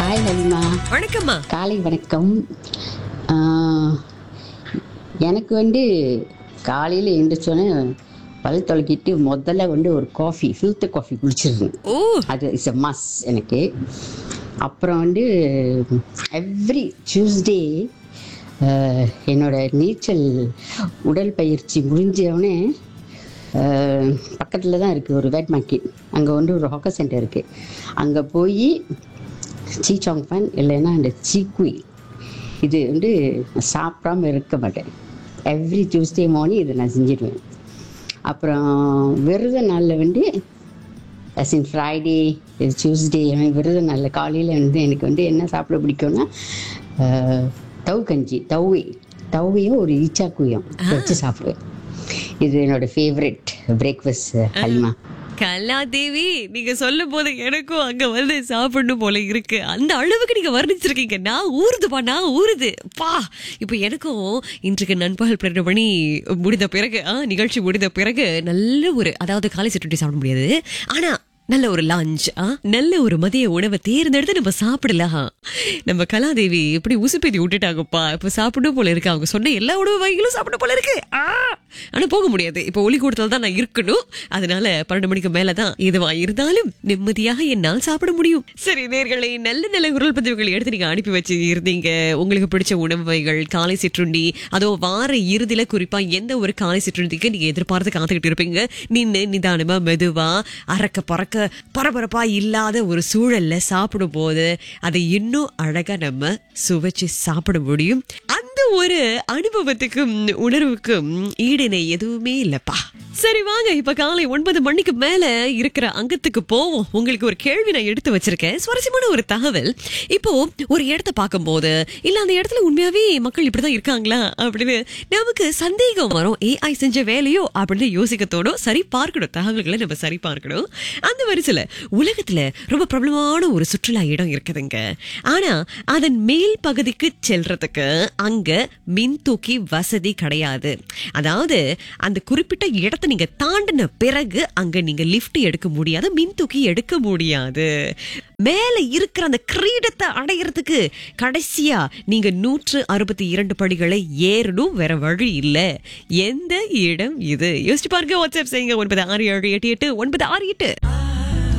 Hi லலிமா வணக்கம்மா காலை வணக்கம் ஆஹ், எனக்கு வந்து காலையில் எழுந்திரிச்சோன்னே பல் தொலைக்கிட்டு முதல்ல வந்து ஒரு காஃபி ஃபில்டர் காஃபி குடிச்சிருந்தேன் ஓ அது இட்ஸ் எ மஸ் எனக்கு அப்புறம் வந்து எவ்ரி டியூஸ்டே என்னோட நீச்சல் உடல் பயிற்சி முடிஞ்சவொடனே பக்கத்தில் தான் இருக்குது ஒரு வேட் மார்க்கெட் அங்கே வந்து ஒரு ஹாக்கர் சென்டர் இருக்குது அங்கே போய் சீச்சாங் ஃபேன் இல்லைன்னா அந்த சீக்குய் இது வந்து நான் சாப்பிடாம இருக்க மாட்டேன் எவ்ரி டியூஸ்டே மார்னிங் இதை நான் செஞ்சிடுவேன் அப்புறம் விரத நாளில் வந்து அஸ் இன் ஃப்ரைடே டியூஸ்டே விரத நாளில் காலையில் வந்து எனக்கு வந்து என்ன சாப்பிட பிடிக்கும்னா அஹ், தவு கஞ்சி தவ்வை தவ்வையும் ஒரு ஈச்சாக்குயும் வச்சு சாப்பிடுவேன் இது என்னோட ஃபேவரட் பிரேக்ஃபாஸ்ட் ஹலிமா கலாதேவி நீங்க சொல்லும் போது எனக்கும் அங்க வந்து சாப்பிடணும் போல இருக்கு அந்த அளவுக்கு நீங்க வர்ணிச்சிருக்கீங்க நான் ஊறுதுப்பா நான் ஊறுது பா இப்போ எனக்கும் இன்றைக்கு நண்பகல் பன்னெண்டு மணி முடிந்த பிறகு ஆ, நிகழ்ச்சி முடிந்த பிறகு நல்ல ஒரு அதாவது காலை சிற்றுண்டி சாப்பிட முடியாது ஆனா நல்ல ஒரு லஞ்ச் நல்ல ஒரு மதிய உணவை தேர்ந்தெடுத்து நம்ம சாப்பிடலாம் நம்ம கலாதேவி இப்படி உசுப்பேதி விட்டுட்டாங்கப்பா இப்ப சாப்பிடணும் போல இருக்கு அவங்க சொன்ன எல்லா உணவு வகைகளும் சாப்பிடணும் போல இருக்கு ஆ! ஆனா போக முடியாது இப்ப ஒளி கூடத்துல தான் நான் இருக்கணும் அதனால பன்னெண்டு மணிக்கு மேலதான் எதுவா இருந்தாலும் நிம்மதியாக என்னால் சாப்பிட முடியும் சரி நேர்களை நல்ல நல்ல குரல் பதிவுகள் எடுத்து நீங்க அனுப்பி வச்சு இருந்தீங்க உங்களுக்கு பிடிச்ச உணவு வகைகள் காலை சிற்றுண்டி அதோ வார இறுதியில குறிப்பா எந்த ஒரு காலை சிற்றுண்டிக்கு நீங்க எதிர்பார்த்து காத்துக்கிட்டு இருப்பீங்க நின்னு நிதானமா மெதுவா அறக்க பறக்க பரபரப்பா இல்லாத ஒரு சூழல்ல சாப்பிடும் போது அதை இன்னும் அழகா நம்ம சுவைச்சு சாப்பிட முடியும் அந்த ஒரு அனுபவத்துக்கும் உணர்வுக்கும் ஈடிணை எதுவுமே இல்லப்பா சரி வாங்க இப்ப காலை ஒன்பது மணிக்கு மேல இருக்கிற அங்கத்துக்கு போவோம் உங்களுக்கு ஒரு கேள்வி நான் எடுத்து வச்சிருக்கேன் சுவாரஸ்யமான ஒரு தகவல் இப்போ ஒரு இடத்த பார்க்கும்போது இல்ல அந்த இடத்துல உண்மையாவே மக்கள் இப்படிதான் இருக்காங்களா அப்படின்னு நமக்கு சந்தேகம் வரும் ஏஐ செஞ்ச வேலையோ அப்படின்னு யோசிக்க தோணும் சரி பார்க்கணும் தகவல்களை நம்ம சரி பார்க்கணும் அந்த வரிசையில உலகத்துல ரொம்ப பிரபலமான ஒரு சுற்றுலா இடம் இருக்குதுங்க ஆனா அதன் மேல் பகுதிக்கு செல்றதுக்கு அங்க மின் தூக்கி வசதி கிடையாது அதாவது அந்த குறிப்பிட்ட இடத்தை நீங்க தாண்டின பிறகு அங்க நீங்க லிஃப்ட் எடுக்க முடியாது மின் தூக்கி எடுக்க முடியாது மேல இருக்கிற அந்த கிரீடத்தை அடையிறதுக்கு கடைசியா நீங்க நூற்று அறுபத்தி இரண்டு படிகளை ஏறணும் வேற வழி இல்ல எந்த இடம் இது யோசிச்சு பாருங்க வாட்ஸ்அப் செய்யுங்க ஒன்பது ஆறு ஏழு எட்டு எட்டு ஒன்பது ஆறு எட்டு